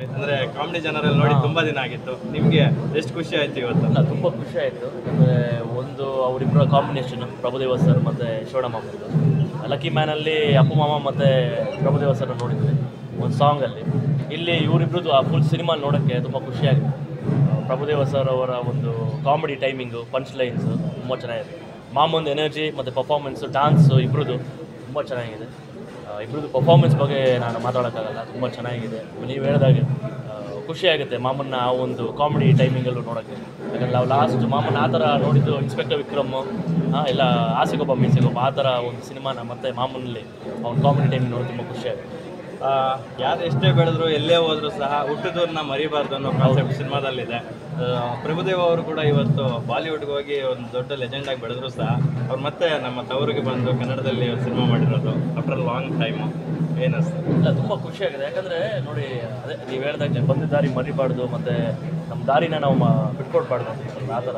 ಅಂದ್ರೆ ಕಾಮಿಡಿ ಜನರಲ್ಲಿ ನೋಡಿ ತುಂಬಾ ದಿನ ಆಗಿತ್ತು ನಿಮ್ಗೆ ಎಷ್ಟು ಖುಷಿ ಆಯ್ತು ಇವತ್ತು ಅಲ್ಲ ತುಂಬ ಖುಷಿ ಆಯಿತು ಯಾಕಂದರೆ ಒಂದು ಅವರಿಬ್ಬರ ಕಾಂಬಿನೇಷನ್ ಪ್ರಭುದೇವ ಸರ್ ಮತ್ತು ಶಿವಣ್ಣ ಮಾಮದ್ದು ಲಕ್ಕಿ ಮ್ಯಾನಲ್ಲಿ ಅಪ್ಪು ಮಾಮ ಮತ್ತು ಪ್ರಭುದೇವ ಸರ್ ನೋಡಿದ್ವಿ ಒಂದು ಸಾಂಗಲ್ಲಿ ಇಲ್ಲಿ ಇವರಿಬ್ರದ್ದು ಆ ಫುಲ್ ಸಿನಿಮಾ ನೋಡೋಕ್ಕೆ ತುಂಬ ಖುಷಿಯಾಗಿತ್ತು ಪ್ರಭುದೇವ ಸರ್ ಅವರ ಒಂದು ಕಾಮಿಡಿ ಟೈಮಿಂಗು ಪಂಚ್ ಲೈನ್ಸು ತುಂಬ ಚೆನ್ನಾಗಿದೆ ಮಾಮಂದು ಎನರ್ಜಿ ಮತ್ತು ಪರ್ಫಾರ್ಮೆನ್ಸು ಡಾನ್ಸು ಇಬ್ಬರದು ತುಂಬ ಚೆನ್ನಾಗಿದೆ ಆ, ಇಬ್ರದ್ದು ಪರ್ಫಾರ್ಮೆನ್ಸ್ ಬಗ್ಗೆ ನಾನು ಮಾತಾಡೋಕ್ಕಾಗಲ್ಲ ತುಂಬ ಚೆನ್ನಾಗಿದೆ ನೀವು ಹೇಳಿದಾಗೆ ಆ, ಖುಷಿ ಆಗುತ್ತೆ ಮಾಮನ್ನ ಆ ಒಂದು ಕಾಮಿಡಿ ಟೈಮಿಂಗಲ್ಲೂ ನೋಡೋಕ್ಕೆ ಯಾಕಂದ್ರೆ ನಾವು ಲಾಸ್ಟ್ ಮಾಮನ್ನ ಆ ಥರ ನೋಡಿದ್ದು ಇನ್ಸ್ಪೆಕ್ಟರ್ ವಿಕ್ರಮ್ ಆ, ಇಲ್ಲ ಆಸೆಗೊಬ್ಬ ಮೀಸೆಗೊಬ್ಬ ಆ ಥರ ಒಂದು ಸಿನಿಮಾನ ಮತ್ತೆ ಮಾಮೂಲಿ ಅವ್ನ ಕಾಮಿಡಿ ಟೈಮಿಂಗ್ ನೋಡಿ ತುಂಬ ಖುಷಿ ಆಗುತ್ತೆ ಆ, ಯಾರು ಎಷ್ಟೇ ಬೆಳೆದ್ರು ಎಲ್ಲೇ ಹೋದ್ರು ಸಹ ಹುಟ್ಟಿದವ್ರನ್ನ ಮರಿಬಾರ್ದು ಅನ್ನೋ ಕಾನ್ಸೆಪ್ಟ್ ಸಿನಿಮಾದಲ್ಲಿದೆ ಆ, ಪ್ರಭುದೇವ ಅವರು ಕೂಡ ಇವತ್ತು ಬಾಲಿವುಡ್ಗೆ ಹೋಗಿ ಒಂದು ದೊಡ್ಡ ಲೆಜೆಂಡ್ ಆಗಿ ಬೆಳೆದ್ರು ಸಹ ಅವ್ರು ಮತ್ತೆ ನಮ್ಮ ತವರಿಗೆ ಬಂದು ಕನ್ನಡದಲ್ಲಿ ಸಿನಿಮಾ ಮಾಡಿರೋದು ಆಫ್ಟರ್ ಲಾಂಗ್ ಟೈಮು ಏನಿಸ್ತದೆ ಇಲ್ಲ ತುಂಬ ಖುಷಿಯಾಗಿದೆ ಯಾಕಂದರೆ ನೋಡಿ ಅದೇ ನೀವು ಹೇಳ್ದಾಗೆ ಬಂದ ದಾರಿ ಮರಿಬಾರ್ದು ಮತ್ತು ನಮ್ಮ ದಾರಿನ ನಾವು ಮ- ಬಿಟ್ಕೊಡ್ಬಾರ್ದು ಸ್ವಲ್ಪ ಆ ಥರ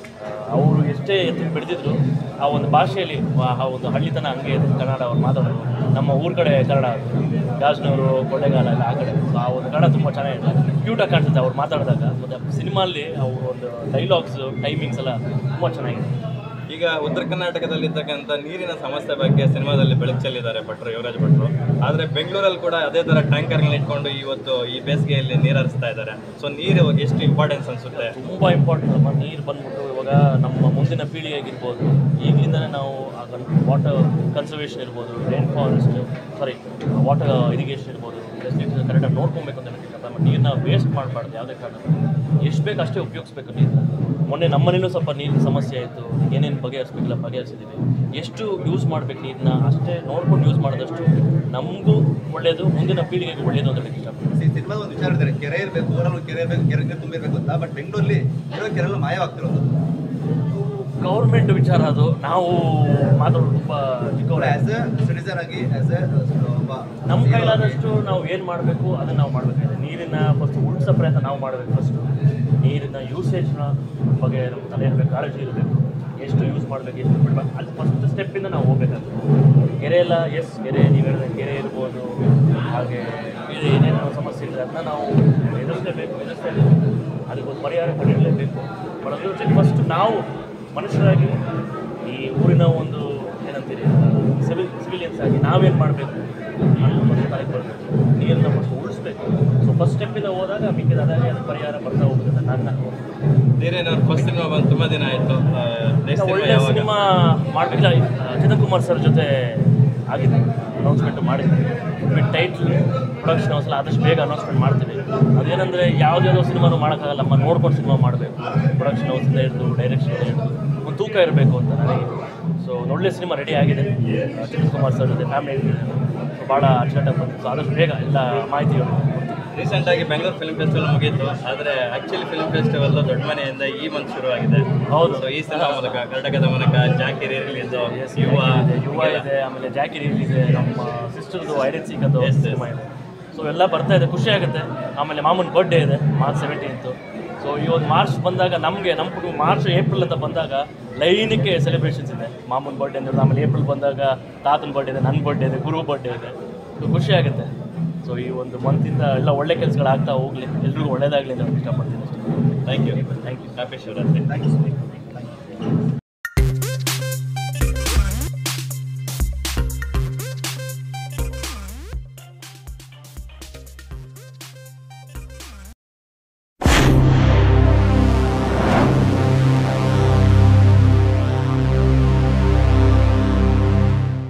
ಅವರು ಎಷ್ಟೇ ಎತ್ತು ಬೆಳೆದಿದ್ರು ಆ ಒಂದು ಭಾಷೆಯಲ್ಲಿ ಆ- ಆ ಒಂದು ಹಳ್ಳಿತನ ಹಂಗೆ ಇದೆ ಕನ್ನಡ ಅವ್ರು ಮಾತಾಡೋದು ನಮ್ಮ ಊರ ಕಡೆ ಕನ್ನಡ ಗಾಜ್ನವರು ಕೊಳ್ಳೇಗಾಲ ಎಲ್ಲ ಆ ಕಡೆ ಸೊ ಆ ಒಂದು ಕನ್ನಡ ತುಂಬ ಚೆನ್ನಾಗಿದೆ ಕ್ಯೂಟಾಗಿ ಕಾಣಿಸುತ್ತೆ ಅವ್ರು ಮಾತಾಡಿದಾಗ ಮತ್ತು ಸಿನಿಮಾಲ್ಲಿ ಅವ್ರ ಒಂದು ಡೈಲಾಗ್ಸು ಟೈಮಿಂಗ್ಸ್ ಎಲ್ಲ ತುಂಬ ಚೆನ್ನಾಗಿದೆ ಈಗ ಉತ್ತರ ಕರ್ನಾಟಕದಲ್ಲಿರ್ತಕ್ಕಂಥ ನೀರಿನ ಸಮಸ್ಯೆ ಬಗ್ಗೆ ಸಿನಿಮಾದಲ್ಲಿ ಬೆಳಕು ಚೆಲ್ಲಿದ್ದಾರೆ ಭಟ್ರು ಯುವರಾಜ್ ಭಟ್ರು ಆದರೆ ಬೆಂಗಳೂರಲ್ಲಿ ಕೂಡ ಅದೇ ಥರ ಟ್ಯಾಂಕರ್ಗಳನ್ನ ಇಟ್ಕೊಂಡು ಇವತ್ತು ಈ ಬೇಸಿಗೆಯಲ್ಲಿ ನೀರು ಹರಿಸ್ತಾ ಇದ್ದಾರೆ ಸೊ ನೀರು ಎಷ್ಟು ಇಂಪಾರ್ಟೆನ್ಸ್ ಅನಿಸುತ್ತೆ ತುಂಬ ಇಂಪಾರ್ಟೆಂಟ್ ಅಮ್ಮ ನೀರು ಬಂದ್ಬಿಟ್ಟು ಇವಾಗ ನಮ್ಮ ಮುಂದಿನ ಪೀಳಿಗೆಗಿರ್ಬೋದು ಈಗಲಿಂದನೇ ನಾವು ವಾಟರ್ ಕನ್ಸರ್ವೇಷನ್ ಇರ್ಬೋದು rain forest sorry water irrigation ಇರ್ಬೋದು ಫೆಸಿಲಿಟೀಸ್ ಕರೆಕ್ಟಾಗಿ ನೋಡ್ಕೊಬೇಕು ಅಂತ ಹೇಳ್ತೀನಿ ನಮ್ಮ ನೀರನ್ನ ವೇಸ್ಟ್ ಮಾಡಬಾರ್ದು ಯಾವುದೇ ಕಾರಣ ಎಷ್ಟು ಬೇಕು ಅಷ್ಟೇ ಉಪಯೋಗಿಸ್ಬೇಕು ನೀರನ್ನ ಮೊನ್ನೆ ನಮ್ಮನೇಲೂ ಸ್ವಲ್ಪ ನೀರಿನ ಸಮಸ್ಯೆ ಆಯಿತು ಏನೇನು ಬಗೆಹರಿಸ್ಬೇಕಿಲ್ಲ ಬಗೆಹರಿಸಿದ್ದೀವಿ ಎಷ್ಟು ಯೂಸ್ ಮಾಡ್ಬೇಕು ನೀರನ್ನ ಅಷ್ಟೇ ನೋಡ್ಕೊಂಡು ಯೂಸ್ ಮಾಡಿದಷ್ಟು ನಮಗೂ ಒಳ್ಳೆಯದು ಮುಂದಿನ ಪೀಳಿಗೆಗೆ ಒಳ್ಳೆಯದು ಅಂತ ಹೇಳಕ್ಕೆ ಇಷ್ಟಪಡ್ತೀನಿ ಸಿನಿಮಾದ ಒಂದು ವಿಚಾರ ಇದ್ದಾರೆ ಕೆರೆ ಇರಬೇಕು ಊರಲ್ಲಿ ಕೆರೆ ಇರಬೇಕು ಕೆರೆ ನೀರು ತುಂಬಿರ್ಬೇಕು ಅಂತ ಬಟ್ ಬೆಂಗಳೂರಲ್ಲಿ ಇರೋ ಕೆರೆಲ್ಲ ಮಾಯವಾಗ್ತಿರೋದು ಗೌರ್ಮೆಂಟ್ ವಿಚಾರ ಅದು ನಾವು ಮಾತಾಡೋದು ತುಂಬ ಚಿಕ್ಕವರೇ ಆಸ್ ಎ ಸಿಟಿಸನ್ ಆಗಿ ಆಸ್ ಎ ಒಬ್ಬ ನಮ್ಮ ಕೈಲಾದಷ್ಟು ನಾವು ಏನು ಮಾಡಬೇಕು ಅದನ್ನು ನಾವು ಮಾಡಬೇಕಾಗಿದೆ ನೀರಿನ ಫಸ್ಟ್ ಉಳಿಸೋ ಪ್ರಯತ್ನ ನಾವು ಮಾಡಬೇಕು ಫಸ್ಟು ನೀರಿನ ಯೂಸೇಜ್ನ ಬಗ್ಗೆ ನಮ್ಮ ತಲೆ ಇರಬೇಕು ಕಾಳಜಿ ಇರಬೇಕು ಎಷ್ಟು ಯೂಸ್ ಮಾಡಬೇಕು ಎಷ್ಟು ಬಿಡಬೇಕು ಅಲ್ಲಿ ಫಸ್ಟ್ ಸ್ಟೆಪ್ಪಿಂದ ನಾವು ಹೋಗ್ಬೇಕಾಗ್ತದೆ ಕೆರೆ ಎಲ್ಲ ಎಸ್ ಕೆರೆ ನೀವು ಹೇಳಿದ ಕೆರೆ ಇರ್ಬೋದು ಹಾಗೆ ಬೇರೆ ಏನೇನೋ ಸಮಸ್ಯೆ ಇದ್ದರೆ ಅದನ್ನ ನಾವು ಎದುರಿಸಲೇಬೇಕು ಎದುರಿಸಲೇಬೇಕು ಅದಕ್ಕೊಂದು ಪರಿಹಾರ ಕಂಡಿಡಲೇಬೇಕು ಬಟ್ ಅದ್ರ ಜೊತೆಗೆ ಫಸ್ಟ್ ನಾವು ಮನುಷ್ಯರಾಗಿ ಈ ಊರಿನ ಒಂದು ಏನಂತೀರಿ ಸಿವಿಲ್ ಸಿವಿಲಿಯನ್ಸ್ ಆಗಿ ನಾವೇನು ಮಾಡಬೇಕು ಅನ್ನೋದು ಫಸ್ಟ್ ತಲೆಗೆ ಬರಬೇಕು ನೀರನ್ನ ಫಸ್ಟ್ ಉಳಿಸ್ಬೇಕು ಸೊ ಫಸ್ಟ್ ಸ್ಟೆಪ್ಪಿಂದ ಹೋದಾಗ ಮಿಕ್ಕಿದಾದಾಗ ಅದು ಪರಿಹಾರ ಬರ್ತಾ ಹೋಗುತ್ತೆ ಅಂತ ನನ್ನ ನೀರೇನವ್ರ ಫಸ್ಟ್ ಸಿನಿಮಾ ಬಂದು ತುಂಬಾ ದಿನ ಆಯ್ತು ನೆಕ್ಸ್ಟ್ ಸಿನಿಮಾ ಒಳ್ಳೆ ಯಾವಾಗ ಸಿನಿಮಾ ಮಾಡಬೇಕಿಲ್ಲ ಚೇತನ್ ಕುಮಾರ್ ಸರ್ ಜೊತೆ ಆಗಿದೆ ಅನೌನ್ಸ್ಮೆಂಟ್ ಮಾಡಿದ್ವಿ ಬಿಟ್ಟು ಟೈಟ್ಲ್ ಪ್ರೊಡಕ್ಷನ್ ಹೌಸಲ್ಲ ಆದಷ್ಟು ಬೇಗ ಅನೌನ್ಸ್ಮೆಂಟ್ ಮಾಡ್ತೀವಿ ಅದೇನಂದರೆ ಯಾವುದ್ಯಾವುದೋ ಸಿನಿಮಾನು ಮಾಡೋಕ್ಕಾಗಲ್ಲ ನಮ್ಮ ನೋಡ್ಕೊಂಡು ಸಿನಿಮಾ ಮಾಡಬೇಕು ಪ್ರೊಡಕ್ಷನ್ ಹೌಸಿಂದ ಹಿಡಿದು ಡೈರೆಕ್ಷನ್ ಹಿಡಿದು ಒಂದು ತೂಕ ಇರಬೇಕು ಅಂತ ನನಗೆ ಸೊ ಒಂದು ಒಳ್ಳೆ ಸಿನಿಮಾ ರೆಡಿ ಆಗಿದೆ ಆ, ಚೇತನ್ ಕುಮಾರ್ ಸರ್ ಜೊತೆ ಫ್ಯಾಮಿಲಿ ಸೊ ಭಾಳ ಅಚ್ಚುಕಟ್ಟಾಗಿ ಬಂತು ಸೊ ಆದಷ್ಟು ಬೇಗ ಎಲ್ಲ ಮಾಹಿತಿಗಳು ಕೊಡ್ತೀವಿ ರೀಸೆಂಟ್ ಆಗಿ ಬೆಂಗಳೂರು ಫಿಲ್ಮ್ ಫೆಸ್ಟಿವಲ್ ಮುಗೀತು ಆದ್ರೆ ಆಕ್ಚುಲಿ ಫಿಲ್ಮ್ ಫೆಸ್ಟಿವಲ್ ದೊಡ್ಡ ಮನೆಯಿಂದ ಈ ಮಂತ್ ಶುರುವಾಗಿದೆ ಹೌದು. ಸೊ ಈ ಸಿನಿಮಾ ಮೂಲಕ ಕರ್ನಾಟಕದ ಮೂಲಕ ಜಾಕಿರಿ ರಿಲೀಸ್ ಯುವ ಇದೆ, ಯುವ ಇದೆ ಆಮೇಲೆ ಜಾಕಿ ರಿಲೀಸ್ ಇದೆ ನಮ್ಮ ಸಿಸ್ಟರ್ದು ಐಡೆನ್ ಸಿಕ್ಕದು Yes, yes. ಸಿನಿಮಾ ಇದೆ ಸೊ ಎಲ್ಲ ಬರ್ತಾ ಇದೆ ಖುಷಿ ಆಗುತ್ತೆ ಆಮೇಲೆ ಮಾಮೂನ್ ಬರ್ಡೇ ಇದೆ ಮಾರ್ಚ್ ಸೆವೆಂಟೀನ್ತು ಸೊ ಈ ಒಂದು ಮಾರ್ಚ್ ಬಂದಾಗ ನಮಗೆ ನಮ್ಮ ಕುಟುಂಬ ಮಾರ್ಚ್ ಏಪ್ರಿಲ್ ಅಂತ ಬಂದಾಗ ಲೈನಿಗೆ ಸೆಲೆಬ್ರೇಷನ್ಸ್ ಇದೆ ಮಾಮೂನ್ ಬರ್ಡೇ ಅಂದ್ರೆ ಆಮೇಲೆ ಏಪ್ರಿಲ್ ಬಂದಾಗ ತಾತನ ಬರ್ಡೇ ಇದೆ ನನ್ನ ಬರ್ಡೇ ಇದೆ ಗುರು ಬರ್ಡೇ ಇದೆ ಸೊ ಖುಷಿ ಆಗುತ್ತೆ ಸೊ ಈ ಒಂದು ಮಂತಿಂದ ಎಲ್ಲ ಒಳ್ಳೆ ಕೆಲಸಗಳಾಗ್ತಾ ಹೋಗಲಿ ಎಲ್ರಿಗೂ ಒಳ್ಳೇದಾಗಲಿ ಅಂತ ಇಷ್ಟಪಡ್ತೀನಿ ಅಷ್ಟೇ thank you thank you happy Shivaratri thank you